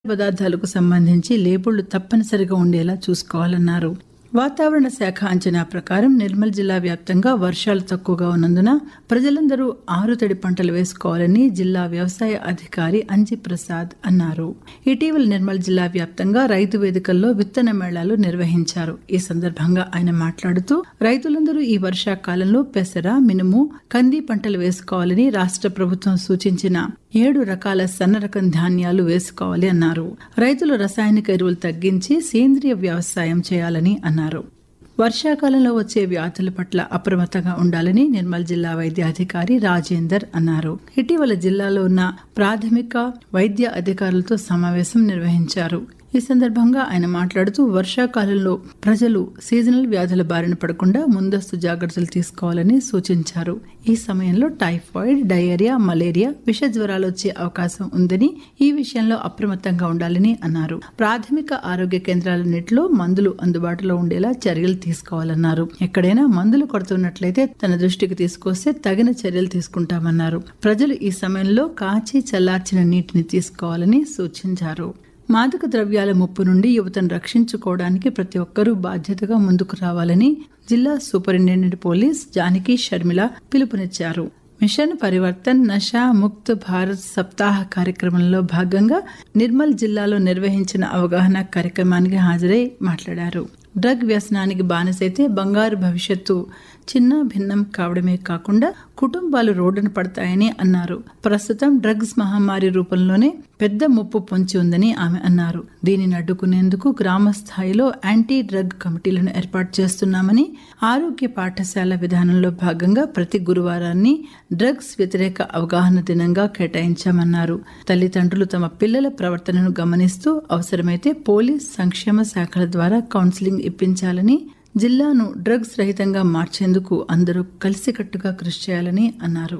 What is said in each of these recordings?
పదార్థాలకు సంబంధించి లేబుళ్లు తప్పనిసరిగా ఉండేలా చూసుకోవాలన్నారు వాతావరణ శాఖ అంచనా ప్రకారం నిర్మల్ జిల్లా వ్యాప్తంగా వర్షాలు తక్కువగా ఉన్నందున ప్రజలందరూ ఆరుతడి పంటలు వేసుకోవాలని జిల్లా వ్యవసాయ అధికారి అంజి ప్రసాద్ అన్నారు ఇటీవల నిర్మల్ జిల్లా వ్యాప్తంగా రైతు వేదికల్లో విత్తన మేళాలు నిర్వహించారు ఈ సందర్భంగా ఆయన మాట్లాడుతూ రైతులందరూ ఈ వర్షాకాలంలో పెసర మినుము కంది పంటలు వేసుకోవాలని రాష్ట్ర ప్రభుత్వం సూచించిన ఏడు రకాల సన్న రకం ధాన్యాలు వేసుకోవాలి అన్నారు రైతులు రసాయనిక ఎరువులు తగ్గించి సేంద్రియ వ్యవసాయం చేయాలని అన్నారు వర్షాకాలంలో వచ్చే వ్యాధుల పట్ల అప్రమత్తంగా ఉండాలని నిర్మల్ జిల్లా వైద్య అధికారి రాజేందర్ అన్నారు ఇటీవల జిల్లాలో ఉన్న ప్రాథమిక వైద్య అధికారులతో సమావేశం నిర్వహించారు ఈ సందర్భంగా ఆయన మాట్లాడుతూ వర్షాకాలంలో ప్రజలు సీజనల్ వ్యాధుల బారిన పడకుండా ముందస్తు జాగ్రత్తలు తీసుకోవాలని సూచించారు ఈ సమయంలో టైఫాయిడ్ డయేరియా మలేరియా విష జ్వరాలు వచ్చే అవకాశం ఉందని ఈ విషయంలో అప్రమత్తంగా ఉండాలని అన్నారు ప్రాథమిక ఆరోగ్య కేంద్రాలన్నింటిలో మందులు అందుబాటులో ఉండేలా చర్యలు తీసుకోవాలన్నారు ఎక్కడైనా మందులు కొడుతున్నట్లయితే తన దృష్టికి తీసుకొస్తే తగిన చర్యలు తీసుకుంటామన్నారు ప్రజలు ఈ సమయంలో కాచి చల్లార్చిన నీటిని తీసుకోవాలని సూచించారు మాదక ద్రవ్యాల ముప్పు నుండి యువతను రక్షించుకోవడానికి ప్రతి ఒక్కరూ బాధ్యతగా ముందుకు రావాలని జిల్లా సూపరింటెండెంట్ పోలీస్ జానకి షర్మిల పిలుపునిచ్చారు మిషన్ పరివర్తన్ నషా ముక్త్ భారత్ సప్తాహ కార్యక్రమంలో భాగంగా నిర్మల్ జిల్లాలో నిర్వహించిన అవగాహన కార్యక్రమానికి హాజరై మాట్లాడారు డ్రగ్ వ్యసనానికి బానిసైతే బంగారు భవిష్యత్తు చిన్న భిన్నం కావడమే కాకుండా కుటుంబాలు రోడ్డున పడతాయని అన్నారు ప్రస్తుతం డ్రగ్స్ మహమ్మారి రూపంలోనే పెద్ద ముప్పు పొంచి ఉందని ఆమె అన్నారు దీనిని అడ్డుకునేందుకు గ్రామ స్థాయిలో యాంటీ డ్రగ్ కమిటీలను ఏర్పాటు చేస్తున్నామని ఆరోగ్య పాఠశాల విధానంలో భాగంగా ప్రతి గురువారాన్ని డ్రగ్స్ వ్యతిరేక అవగాహన దినంగా కేటాయించామన్నారు తల్లిదండ్రులు తమ పిల్లల ప్రవర్తనను గమనిస్తూ అవసరమైతే పోలీస్ సంక్షేమ శాఖల ద్వారా కౌన్సిలింగ్ ఇప్పించాలని జిల్లాను డ్రగ్స్ రహితంగా మార్చేందుకు అందరూ కలిసికట్టుగా కృషి చేయాలని అన్నారు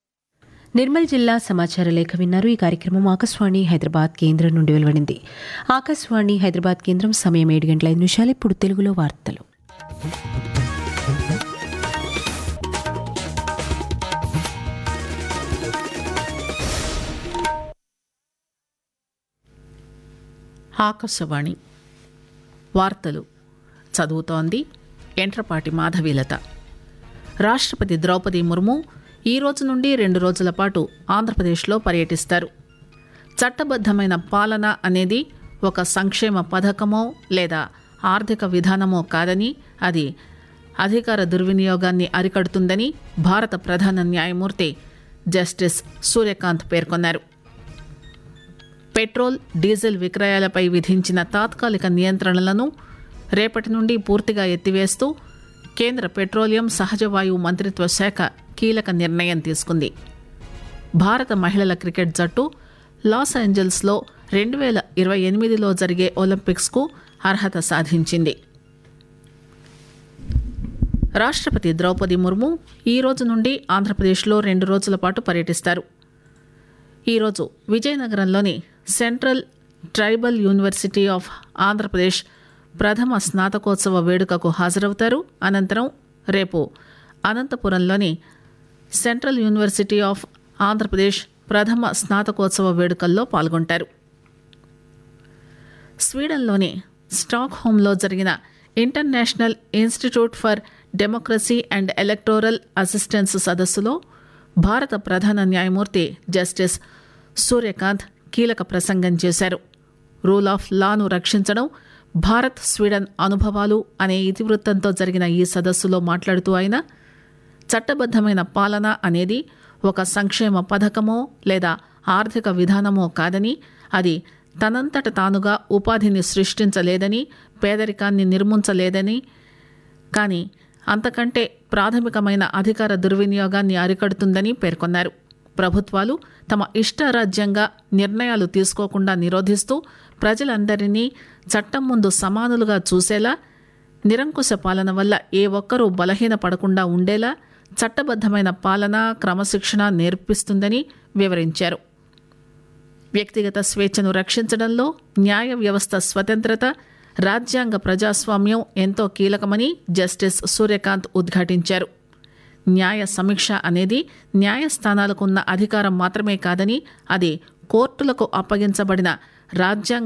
నిర్మల్ జిల్లా సమాచార లేఖ విన్నారు ఈ కార్యక్రమం ఆకాశవాణి హైదరాబాద్ కేంద్రం నుండి వెలువడింది ఆకాశవాణి హైదరాబాద్ కేంద్రం సమయం ఏడు గంటల ఐదు నిమిషాలు ఇప్పుడు తెలుగులో వార్తలు ఆకాశవాణి వార్తలు చదువుతోంది ఎంట్రపాటి మాధవీలత రాష్ట్రపతి ద్రౌపది ముర్ము ఈ రోజు నుండి రెండు రోజుల పాటు ఆంధ్రప్రదేశ్లో పర్యటిస్తారు చట్టబద్ధమైన పాలన అనేది ఒక సంక్షేమ పథకమో లేదా ఆర్థిక విధానమో కాదని అది అధికార దుర్వినియోగాన్ని అరికడుతుందని భారత ప్రధాన న్యాయమూర్తి జస్టిస్ సూర్యకాంత్ పేర్కొన్నారు పెట్రోల్ డీజిల్ విక్రయాలపై విధించిన తాత్కాలిక నియంత్రణలను రేపటి నుండి పూర్తిగా ఎత్తివేస్తూ కేంద్ర పెట్రోలియం సహజ వాయువు మంత్రిత్వ శాఖ కీలక నిర్ణయం తీసుకుంది భారత మహిళల క్రికెట్ జట్టు లాస్ ఏంజల్స్లో రెండు వేల ఇరవై ఎనిమిదిలో జరిగే ఒలింపిక్స్కు అర్హత సాధించింది రాష్ట్రపతి ద్రౌపది ముర్ము ఈ రోజు నుండి ఆంధ్రప్రదేశ్లో రెండు రోజుల పాటు పర్యటిస్తారు ఈరోజు విజయనగరంలోని central tribal university of Andhra Pradesh ప్రథమ స్నాతకోత్సవ వేడుకకు హాజరవుతారు అనంతరం రేపు అనంతపురంలోని సెంట్రల్ యూనివర్సిటీ ఆఫ్ ఆంధ్రప్రదేశ్ ప్రథమ స్నాతకోత్సవ వేడుకల్లో పాల్గొంటారు స్వీడన్లోని స్టాక్ హోమ్లో జరిగిన international institute for democracy and electoral assistance సదస్సులో భారత ప్రధాన న్యాయమూర్తి జస్టిస్ సూర్యకాంత్ కీలక ప్రసంగం చేశారు రూల్ ఆఫ్ లాను రక్షించడం భారత్ స్వీడన్ అనుభవాలు అనే ఇతివృత్తంతో జరిగిన ఈ సదస్సులో మాట్లాడుతూ ఆయన చట్టబద్దమైన పాలన అనేది ఒక సంక్షేమ పథకమో లేదా ఆర్థిక విధానమో కాదని అది తనంతట తానుగా ఉపాధిని సృష్టించలేదని పేదరికాన్ని నిర్మించలేదని కానీ అంతకంటే ప్రాథమికమైన అధికార దుర్వినియోగాన్ని అరికడుతుందని పేర్కొన్నారు ప్రభుత్వాలు తమ ఇష్టారాజ్యంగా నిర్ణయాలు తీసుకోకుండా నిరోధిస్తూ ప్రజలందరినీ చట్టం ముందు సమానులుగా చూసేలా నిరంకుశ పాలన వల్ల ఏ ఒక్కరూ బలహీనపడకుండా ఉండేలా చట్టబద్దమైన పాలన క్రమశిక్షణ నేర్పిస్తుందని వివరించారు వ్యక్తిగత స్వేచ్ఛను రక్షించడంలో న్యాయ వ్యవస్థ స్వతంత్రత రాజ్యాంగ ప్రజాస్వామ్యం ఎంతో కీలకమని జస్టిస్ సూర్యకాంత్ ఉద్ఘాటించారు న్యాయ సమీక్ష అనేది న్యాయస్థానాలకు ఉన్న అధికారం మాత్రమే కాదని అది కోర్టులకు అప్పగించబడిన రాజ్యాంగ